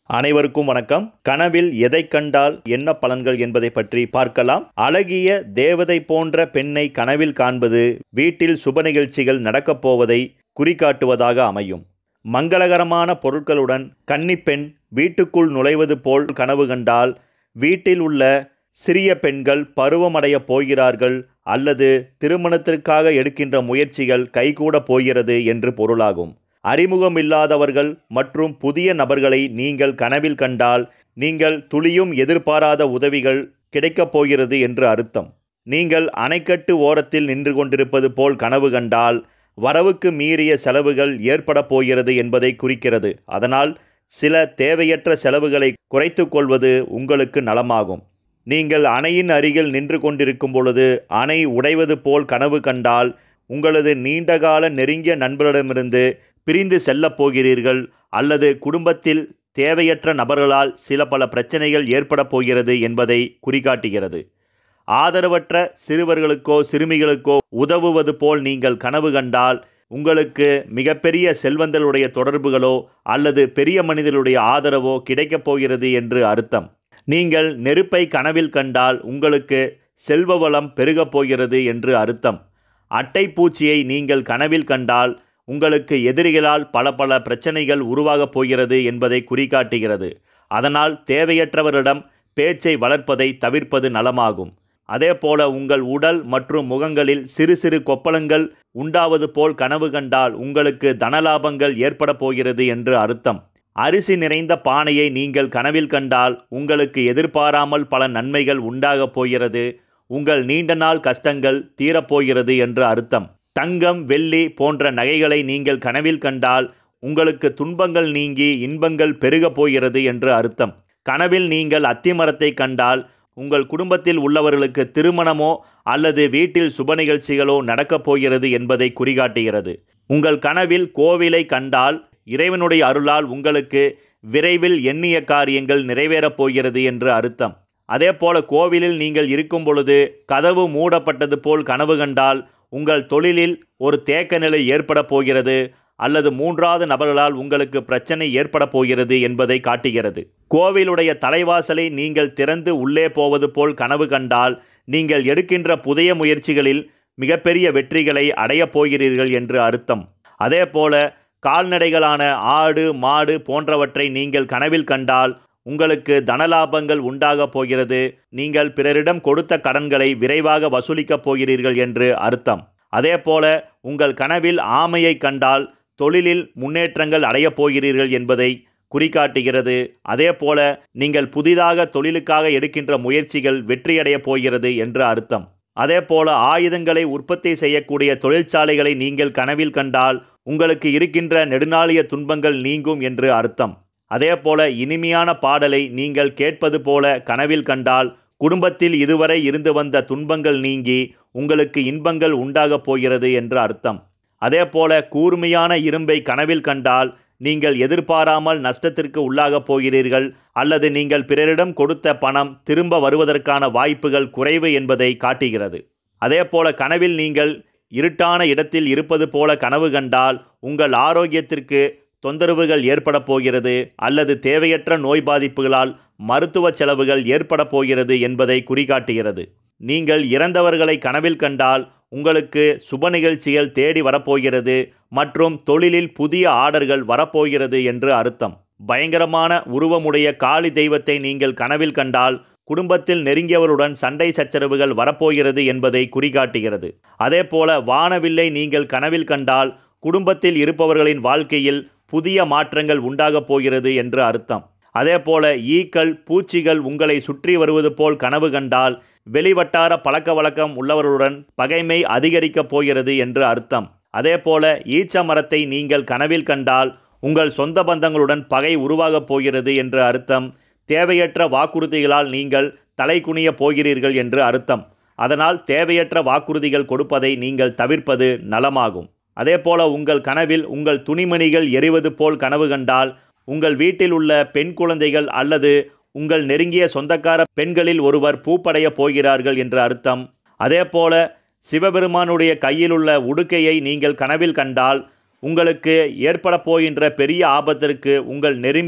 அனைவருக்கும் வணக்கம் கனவில் எதை கண்டால் என்ன பலன்கள் என்பதை பற்றி பார்க்கலாம் அழகிய தேவதை போன்ற பெண்ணை கனவில் காண்பது வீட்டில் சுப நிகழ்ச்சிகள் நடக்கப் போவதை குறிகாட்டுவதாக அமையும் மங்களகரமான பொருட்களுடன் கன்னிப்பெண் வீட்டுக்குள் நுழைவது போல் கனவு கண்டால் வீட்டில் உள்ள சிறிய பெண்கள் பருவமடையப் போகிறார்கள் அல்லது திருமணத்திற்காக எடுக்கின்ற முயற்சிகள் கைகூடப் போகிறது என்று பொருளாகும் அறிமுகமில்லாதவர்கள் மற்றும் புதிய நபர்களை நீங்கள் கனவில் கண்டால் நீங்கள் துளியும் எதிர்பாராத உதவிகள் கிடைக்கப் போகிறது என்று அர்த்தம் நீங்கள் அணைக்கட்டு ஓரத்தில் நின்று கொண்டிருப்பது போல் கனவு கண்டால் வரவுக்கு மீறிய செலவுகள் ஏற்படப் போகிறது என்பதை குறிக்கிறது அதனால் சில தேவையற்ற செலவுகளை குறைத்து கொள்வது உங்களுக்கு நலமாகும் நீங்கள் அணையின் அருகில் நின்று கொண்டிருக்கும் பொழுது அணை உடைவது போல் கனவு கண்டால் உங்களது நீண்டகால நெருங்கிய நண்பரிடமிருந்து பிரிந்து செல்லப் போகிறீர்கள் அல்லது குடும்பத்தில் தேவையற்ற நபர்களால் சில பல பிரச்சனைகள் ஏற்படப் போகிறது என்பதை குறிகாட்டுகிறது ஆதரவற்ற சிறுவர்களுக்கோ சிறுமிகளுக்கோ உதவுவது போல் நீங்கள் கனவு கண்டால் உங்களுக்கு மிகப்பெரிய செல்வந்தருடைய தொடர்புகளோ அல்லது பெரிய மனிதர்களுடைய ஆதரவோ கிடைக்கப் போகிறது என்று அர்த்தம் நீங்கள் நெருப்பை கனவில் கண்டால் உங்களுக்கு செல்வ வளம் பெருகப் போகிறது என்று அர்த்தம் அட்டைப்பூச்சியை நீங்கள் கனவில் கண்டால் உங்களுக்கு எதிரிகளால் பல பல பிரச்சனைகள் உருவாகப் போகிறது என்பதை குறிகாட்டுகிறது அதனால் தேவையற்றவரிடம் பேச்சை வளர்ப்பதை தவிர்ப்பது நலமாகும் அதேபோல உங்கள் உடல் மற்றும் முகங்களில் சிறு சிறு கொப்பளங்கள் உண்டாவது போல் கனவு கண்டால் உங்களுக்கு தனலாபங்கள் ஏற்பட போகிறது என்று அர்த்தம் அரிசி நிறைந்த பானையை நீங்கள் கனவில் கண்டால் உங்களுக்கு எதிர்பாராமல் பல நன்மைகள் உண்டாகப் போகிறது உங்கள் நீண்ட நாள் கஷ்டங்கள் தீரப்போகிறது என்று அர்த்தம் தங்கம் வெள்ளி போன்ற நகைகளை நீங்கள் கனவில் கண்டால் உங்களுக்கு துன்பங்கள் நீங்கி இன்பங்கள் பெருகப் போகிறது என்று அர்த்தம் கனவில் நீங்கள் அத்திமரத்தை கண்டால் உங்கள் குடும்பத்தில் உள்ளவர்களுக்கு திருமணமோ அல்லது வீட்டில் சுப நிகழ்ச்சிகளோ நடக்கப் போகிறது என்பதை குறிகாட்டுகிறது உங்கள் கனவில் கோவிலை கண்டால் இறைவனுடைய அருளால் உங்களுக்கு விரைவில் எண்ணிய காரியங்கள் நிறைவேறப் போகிறது என்று அர்த்தம் அதேபோல கோவிலில் நீங்கள் இருக்கும் பொழுது கதவு மூடப்பட்டது போல் கனவு கண்டால் உங்கள் தொழிலில் ஒரு தேக்க நிலை ஏற்பட போகிறது அல்லது மூன்றாவது நபர்களால் உங்களுக்கு பிரச்சனை ஏற்பட போகிறது என்பதை காட்டுகிறது கோவிலுடைய தலைவாசலை நீங்கள் திறந்து உள்ளே போவது போல் கனவு கண்டால் நீங்கள் எடுக்கின்ற புதிய முயற்சிகளில் மிகப்பெரிய வெற்றிகளை அடையப் போகிறீர்கள் என்று அர்த்தம் அதேபோல கால்நடைகளான ஆடு மாடு போன்றவற்றை நீங்கள் கனவில் கண்டால் உங்களுக்கு தனலாபங்கள் உண்டாகப் போகிறது நீங்கள் பிறரிடம் கொடுத்த கடன்களை விரைவாக வசூலிக்கப் போகிறீர்கள் என்று அர்த்தம் அதேபோல உங்கள் கனவில் ஆமையை கண்டால் தொழிலில் முன்னேற்றங்கள் அடையப் போகிறீர்கள் என்பதை குறிகாட்டுகிறது அதேபோல நீங்கள் புதிதாக தொழிலுக்காக எடுக்கின்ற முயற்சிகள் வெற்றியடையப் போகிறது என்று அர்த்தம் அதேபோல ஆயுதங்களை உற்பத்தி செய்யக்கூடிய தொழிற்சாலைகளை நீங்கள் கனவில் கண்டால் உங்களுக்கு இருக்கின்ற நெடுநாளிய துன்பங்கள் நீங்கும் என்று அர்த்தம் அதேபோல இனிமையான பாடலை நீங்கள் கேட்பது போல கனவில் கண்டால் குடும்பத்தில் இதுவரை இருந்து வந்த துன்பங்கள் நீங்கி உங்களுக்கு இன்பங்கள் உண்டாகப் போகிறது என்று அர்த்தம் அதேபோல கூர்மையான இரும்பை கனவில் கண்டால் நீங்கள் எதிர்பாராமல் நஷ்டத்திற்கு உள்ளாகப் போகிறீர்கள் அல்லது நீங்கள் பிறரிடம் கொடுத்த பணம் திரும்ப வருவதற்கான வாய்ப்புகள் குறைவு என்பதை காட்டுகிறது அதேபோல கனவில் நீங்கள் இருட்டான இடத்தில் இருப்பது போல கனவு கண்டால் உங்கள் ஆரோக்கியத்திற்கு தொந்தரவுகள் ஏற்பட போகிறது அல்லது தேவையற்ற நோய் பாதிப்புகளால் மருத்துவ செலவுகள் ஏற்பட போகிறது என்பதை குறிகாட்டுகிறது நீங்கள் இறந்தவர்களை கனவில் கண்டால் உங்களுக்கு சுப நிகழ்ச்சிகள் தேடி வரப்போகிறது மற்றும் தொழிலில் புதிய ஆர்டர்கள் வரப்போகிறது என்று அர்த்தம் பயங்கரமான உருவமுடைய காளி தெய்வத்தை நீங்கள் கனவில் கண்டால் குடும்பத்தில் நெருங்கியவருடன் சண்டை சச்சரவுகள் வரப்போகிறது என்பதை குறிகாட்டுகிறது அதேபோல வானவில்லை நீங்கள் கனவில் கண்டால் குடும்பத்தில் இருப்பவர்களின் வாழ்க்கையில் புதிய மாற்றங்கள் உண்டாகப் போகிறது என்று அர்த்தம் அதேபோல ஈக்கள் பூச்சிகள் உங்களை சுற்றி வருவது போல் கனவு கண்டால் வெளிவட்டார பழக்க வழக்கம் உள்ளவர்களுடன் பகைமை அதிகரிக்கப் போகிறது என்று அர்த்தம் அதேபோல ஈச்ச மரத்தை நீங்கள் கனவில் கண்டால் உங்கள் சொந்த பந்தங்களுடன் பகை உருவாகப் போகிறது என்று அர்த்தம் தேவையற்ற வாக்குறுதிகளால் நீங்கள் தலை குனிய போகிறீர்கள் என்று அர்த்தம் அதனால் தேவையற்ற வாக்குறுதிகள் கொடுப்பதை நீங்கள் தவிர்ப்பது நலமாகும் அதேபோல உங்கள் கனவில் உங்கள் துணிமணிகள் எரிவது போல் கனவு கண்டால் உங்கள் வீட்டில் உள்ள பெண் குழந்தைகள் அல்லது உங்கள் நெருங்கிய சொந்தக்கார பெண்களில் ஒருவர் பூப்படைய போகிறார்கள் என்று அர்த்தம் அதேபோல சிவபெருமானுடைய கையிலுள்ள உடுக்கையை நீங்கள் கனவில் கண்டால் உங்களுக்கு ஏற்பட போகின்ற பெரிய ஆபத்திற்கு உங்கள் நெரும்பி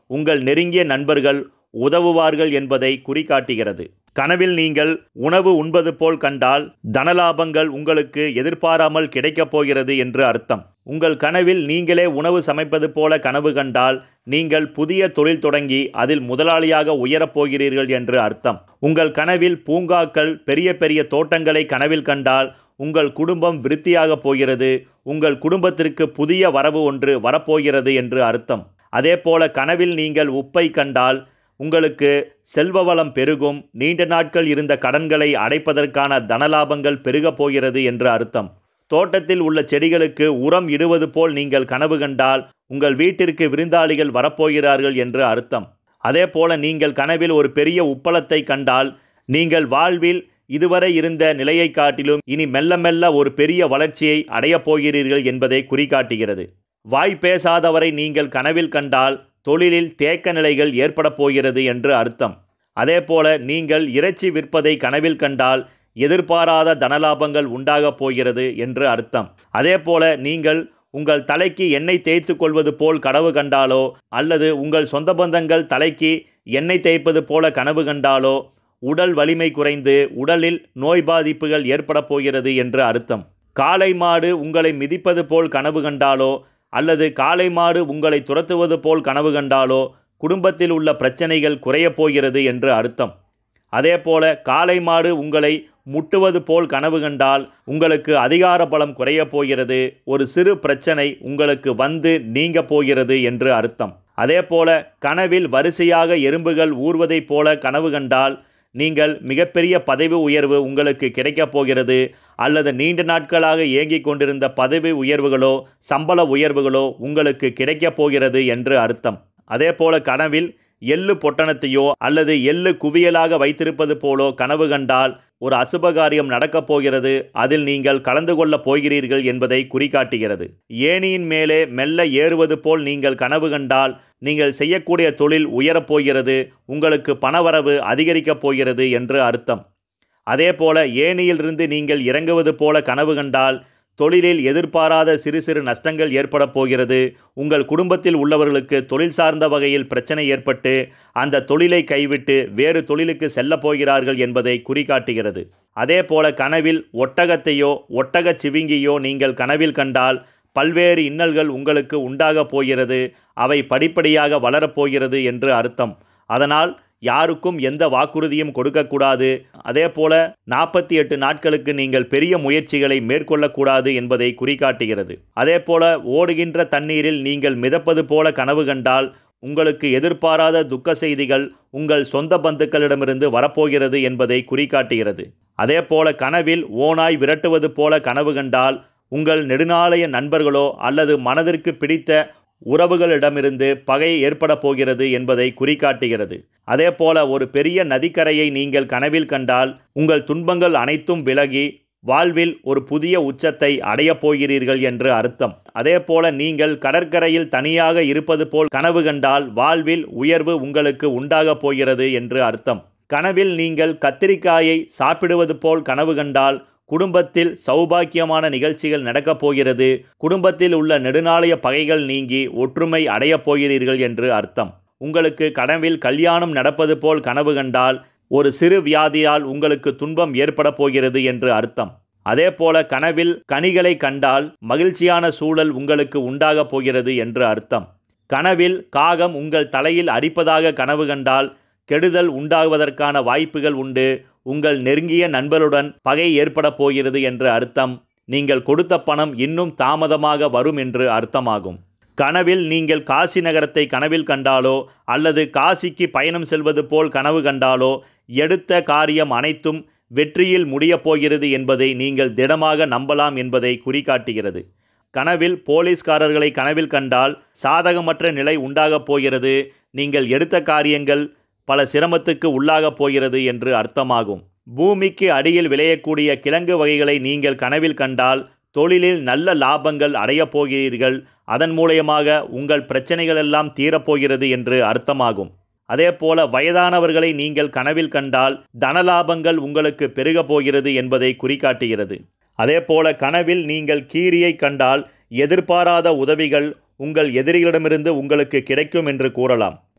உங்கள் நெருங்கிய நண்பர்கள் உதவுவார்கள் என்பதை குறிகாட்டுகிறது கனவில் நீங்கள் உணவு உண்பது போல் கண்டால் தனலாபங்கள் உங்களுக்கு எதிர்பாராமல் கிடைக்கப் போகிறது என்று அர்த்தம் உங்கள் கனவில் நீங்களே உணவு சமைப்பது போல கனவு கண்டால் நீங்கள் புதிய தொழில் தொடங்கி அதில் முதலாளியாக உயரப் போகிறீர்கள் என்று அர்த்தம் உங்கள் கனவில் பூங்காக்கள் பெரிய பெரிய தோட்டங்களை கனவில் கண்டால் உங்கள் குடும்பம் விருத்தியாக போகிறது உங்கள் குடும்பத்திற்கு புதிய வரவு ஒன்று வரப்போகிறது என்று அர்த்தம் அதேபோல கனவில் நீங்கள் உப்பை கண்டால் உங்களுக்கு செல்வ வளம் பெருகும் நீண்ட நாட்கள் இருந்த கடன்களை அடைப்பதற்கான தனலாபங்கள் பெருகப் போகிறது என்று அர்த்தம் தோட்டத்தில் உள்ள செடிகளுக்கு உரம் இடுவது போல் நீங்கள் கனவு கண்டால் உங்கள் வீட்டிற்கு விருந்தாளிகள் வரப்போகிறார்கள் என்று அர்த்தம் அதேபோல நீங்கள் கனவில் ஒரு பெரிய உப்பளத்தை கண்டால் நீங்கள் வாழ்வில் இதுவரை இருந்த நிலையை காட்டிலும் இனி மெல்ல மெல்ல ஒரு பெரிய வளர்ச்சியை அடையப் போகிறீர்கள் என்பதை குறிகாட்டுகிறது வாய் பேசாதவரை நீங்கள் கனவில் கண்டால் தொழிலில் தேக்க நிலைகள் ஏற்பட போகிறது என்று அர்த்தம் அதேபோல நீங்கள் இறைச்சி விற்பதை கனவில் கண்டால் எதிர்பாராத தனலாபங்கள் உண்டாகப் போகிறது என்று அர்த்தம் அதேபோல நீங்கள் உங்கள் தலைக்கு எண்ணெய் தேய்த்து கொள்வது போல் கனவு கண்டாலோ அல்லது உங்கள் சொந்த பந்தங்கள் தலைக்கு எண்ணெய் தேய்ப்பது போல கனவு கண்டாலோ உடல் வலிமை குறைந்து உடலில் நோய் பாதிப்புகள் ஏற்பட போகிறது என்று அர்த்தம் காளை மாடு உங்களை மிதிப்பது போல் கனவு கண்டாலோ அல்லது காளை மாடு உங்களை துரத்துவது போல் கனவு கண்டாலோ குடும்பத்தில் உள்ள பிரச்சனைகள் குறையப் போகிறது என்று அர்த்தம் அதேபோல காளை மாடு உங்களை முட்டுவது போல் கனவு கண்டால் உங்களுக்கு அதிகார பலம் குறையப் போகிறது ஒரு சிறு பிரச்சனை உங்களுக்கு வந்து நீங்க போகிறது என்று அர்த்தம் அதேபோல கனவில் வரிசையாக எறும்புகள் ஊர்வதைப் போல கனவு கண்டால் நீங்கள் மிகப்பெரிய பதவி உயர்வு உங்களுக்கு கிடைக்கப் போகிறது அல்லது நீண்ட நாட்களாக ஏங்கிக் கொண்டிருந்த பதவி உயர்வுகளோ சம்பள உயர்வுகளோ உங்களுக்கு கிடைக்கப் போகிறது என்று அர்த்தம் அதேபோல கனவில் எள்ளு பொட்டணத்தையோ அல்லது எள்ளு குவியலாக வைத்திருப்பது போலோ கனவு கண்டால் ஒரு அசுபகாரியம் நடக்கப் போகிறது அதில் நீங்கள் கலந்து கொள்ளப் போகிறீர்கள் என்பதை குறிகாட்டுகிறது ஏணியின் மேலே மெல்ல ஏறுவது போல் நீங்கள் கனவு கண்டால் நீங்கள் செய்யக்கூடிய தொழில் உயரப் போகிறது உங்களுக்கு பணவரவு அதிகரிக்கப் போகிறது என்று அர்த்தம் அதேபோல ஏணியிலிருந்து நீங்கள் இறங்குவது போல கனவு கண்டால் தொழிலில் எதிர்பாராத சிறு சிறு நஷ்டங்கள் ஏற்பட போகிறது உங்கள் குடும்பத்தில் உள்ளவர்களுக்கு தொழில் சார்ந்த வகையில் பிரச்சனை ஏற்பட்டு அந்த தொழிலை கைவிட்டு வேறு தொழிலுக்கு செல்லப் போகிறார்கள் என்பதை குறிகாட்டுகிறது அதேபோல கனவில் ஒட்டகத்தையோ ஒட்டகச் சிவிங்கியோ நீங்கள் கனவில் கண்டால் பல்வேறு இன்னல்கள் உங்களுக்கு உண்டாகப் போகிறது அவை படிப்படியாக வளரப்போகிறது என்று அர்த்தம் அதனால் யாருக்கும் எந்த வாக்குறுதியும் கொடுக்கக்கூடாது அதே போல நாற்பத்தி எட்டு நாட்களுக்கு நீங்கள் பெரிய முயற்சிகளை மேற்கொள்ளக்கூடாது என்பதை குறிகாட்டுகிறது அதே போல ஓடுகின்ற தண்ணீரில் நீங்கள் மிதப்பது போல கனவு கண்டால் உங்களுக்கு எதிர்பாராத துக்க செய்திகள் உங்கள் சொந்த பந்துக்களிடமிருந்து வரப்போகிறது என்பதை குறிகாட்டுகிறது அதே போல கனவில் ஓனாய் விரட்டுவது போல கனவு கண்டால் உங்கள் நெடுநாளைய நண்பர்களோ அல்லது மனதிற்கு பிடித்த உறவுகளிடமிருந்து பகை ஏற்பட போகிறது என்பதை குறிகாட்டுகிறது அதேபோல ஒரு பெரிய நதிக்கரையை நீங்கள் கனவில் கண்டால் உங்கள் துன்பங்கள் அனைத்தும் விலகி வாழ்வில் ஒரு புதிய உச்சத்தை அடையப் போகிறீர்கள் என்று அர்த்தம் அதேபோல நீங்கள் கடற்கரையில் தனியாக இருப்பது போல் கனவு கண்டால் வாழ்வில் உயர்வு உங்களுக்கு உண்டாகப் போகிறது என்று அர்த்தம் கனவில் நீங்கள் கத்திரிக்காயை சாப்பிடுவது போல் கனவு கண்டால் குடும்பத்தில் சௌபாக்கியமான நிகழ்ச்சிகள் நடக்கப் போகிறது குடும்பத்தில் உள்ள நெடுநாளைய பகைகள் நீங்கி ஒற்றுமை அடையப் போகிறீர்கள் என்று அர்த்தம் உங்களுக்கு கனவில் கல்யாணம் நடப்பது போல் கனவு கண்டால் ஒரு சிறு வியாதியால் உங்களுக்கு துன்பம் ஏற்பட போகிறது என்று அர்த்தம் அதேபோல கனவில் கனிகளை கண்டால் மகிழ்ச்சியான சூழல் உங்களுக்கு உண்டாகப் போகிறது என்று அர்த்தம் கனவில் காகம் உங்கள் தலையில் அடிப்பதாக கனவு கண்டால் கெடுதல் உண்டாகுவதற்கான வாய்ப்புகள் உண்டு உங்கள் நெருங்கிய நண்பருடன் பகை ஏற்பட போகிறது என்று அர்த்தம் நீங்கள் கொடுத்த பணம் இன்னும் தாமதமாக வரும் என்று அர்த்தமாகும் கனவில் நீங்கள் காசி நகரத்தை கனவில் கண்டாலோ அல்லது காசிக்கு பயணம் செல்வது போல் கனவு கண்டாலோ எடுத்த காரியம் அனைத்தும் வெற்றியில் முடியப் போகிறது என்பதை நீங்கள் திடமாக நம்பலாம் என்பதை குறிகாட்டுகிறது கனவில் போலீஸ்காரர்களை கனவில் கண்டால் சாதகமற்ற நிலை உண்டாகப் போகிறது நீங்கள் எடுத்த காரியங்கள் பல சிரமத்துக்கு உள்ளாகப் போகிறது என்று அர்த்தமாகும் பூமிக்கு அடியில் விளையக்கூடிய கிழங்கு வகைகளை நீங்கள் கனவில் கண்டால் தொழிலில் நல்ல லாபங்கள் அடையப் போகிறீர்கள் அதன் மூலயமாக உங்கள் பிரச்சனைகள் எல்லாம் தீரப்போகிறது என்று அர்த்தமாகும் அதேபோல வயதானவர்களை நீங்கள் கனவில் கண்டால் தனலாபங்கள் உங்களுக்கு பெருகப் போகிறது என்பதை குறிகாட்டுகிறது அதேபோல கனவில் நீங்கள் கீரியை கண்டால் எதிர்பாராத உதவிகள் உங்கள் எதிரிகளிடமிருந்து உங்களுக்கு கிடைக்கும் என்று கூறலாம்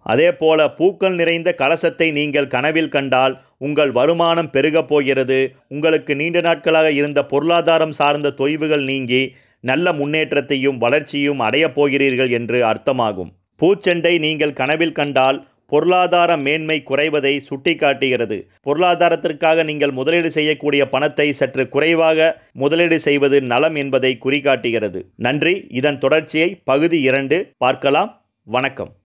அதேபோல பூக்கள் நிறைந்த கலசத்தை நீங்கள் கனவில் கண்டால் உங்கள் வருமானம் பெருகப் போகிறது உங்களுக்கு நீண்ட நாட்களாக இருந்த பொருளாதாரம் சார்ந்த தொய்வுகள் நீங்கி நல்ல முன்னேற்றத்தையும் வளர்ச்சியும் அடையப் போகிறீர்கள் என்று அர்த்தமாகும் பூச்செண்டை நீங்கள் கனவில் கண்டால் பொருளாதார மேன்மை குறைவதை சுட்டிக்காட்டுகிறது பொருளாதாரத்திற்காக நீங்கள் முதலீடு செய்யக்கூடிய பணத்தை சற்று குறைவாக முதலீடு செய்வது நலம் என்பதை குறிகாட்டுகிறது நன்றி இதன் தொடர்ச்சியை பகுதி இரண்டு பார்க்கலாம் வணக்கம்